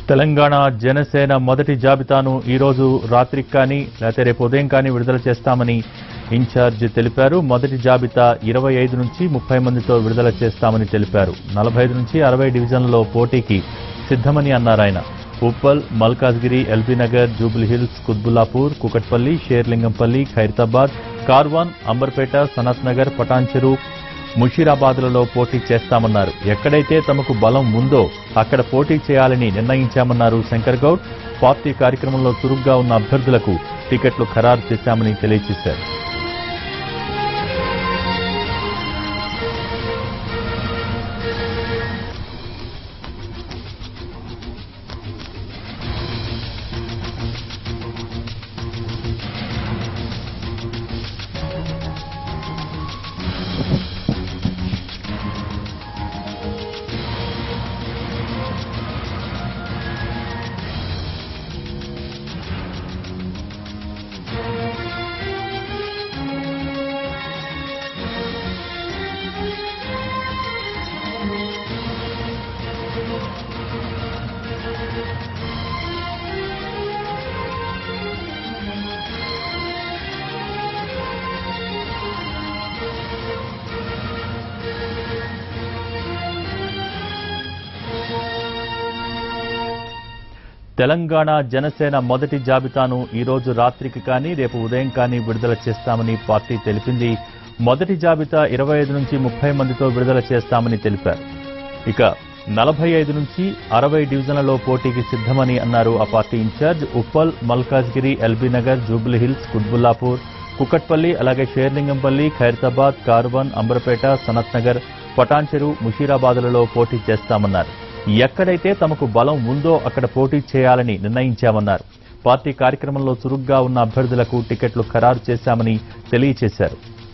తెలంగాణ జనసేన మొదటి జాబితాను ఈరోజు రాత్రికి కానీ లేకపోతే రేపు ఉదయం కానీ విడుదల చేస్తామని ఇన్ఛార్జ్ తెలిపారు మొదటి జాబితా ఇరవై ఐదు నుంచి ముప్పై మందితో విడుదల చేస్తామని తెలిపారు నలభై ఐదు నుంచి అరవై డివిజన్లలో పోటీకి సిద్ధమని అన్నారు ఆయన ఉప్పల్ మల్కాజ్గిరి ఎల్బీనగర్ జూబ్లీహిల్స్ కుత్బుల్లాపూర్ కుకట్పల్లి షేర్లింగంపల్లి ఖైరతాబాద్ కార్వాన్ అంబర్పేట సనత్ నగర్ పటాన్చెరు ముషీరాబాద్లలో పోటీ చేస్తామన్నారు ఎక్కడైతే తమకు బలం ఉందో అక్కడ పోటీ చేయాలని నిర్ణయించామన్నారు శంకర్ గౌడ్ పార్టీ కార్యక్రమంలో చురుగ్గా ఉన్న అభ్యర్థులకు టికెట్లు ఖరారు చేశామని తెలియజేశారు తెలంగాణ జనసేన మొదటి జాబితాను ఈ రోజు రాత్రికి కానీ రేపు ఉదయం కానీ విడుదల చేస్తామని పార్టీ తెలిపింది మొదటి జాబితా ఇరవై ఐదు నుంచి ముప్పై మందితో విడుదల చేస్తామని తెలిపారు ఇక నలభై ఐదు నుంచి అరవై డివిజన్లలో పోటీకి సిద్ధమని అన్నారు ఆ పార్టీ ఇన్ఛార్జ్ ఉప్పల్ మల్కాజ్గిరి ఎల్బీనగర్ జూబ్లీహిల్స్ కుత్బుల్లాపూర్ కుకట్పల్లి అలాగే షేర్లింగంపల్లి ఖైరతాబాద్ కార్వన్ అంబర్పేట సనత్ నగర్ పటాన్చెరు ముషీరాబాద్లలో పోటీ చేస్తామన్నారు ఎక్కడైతే తమకు బలం ఉందో అక్కడ పోటీ చేయాలని నిర్ణయించామన్నారు పార్టీ కార్యక్రమంలో చురుగ్గా ఉన్న అభ్యర్థులకు టికెట్లు ఖరారు చేశామని తెలియజేశారు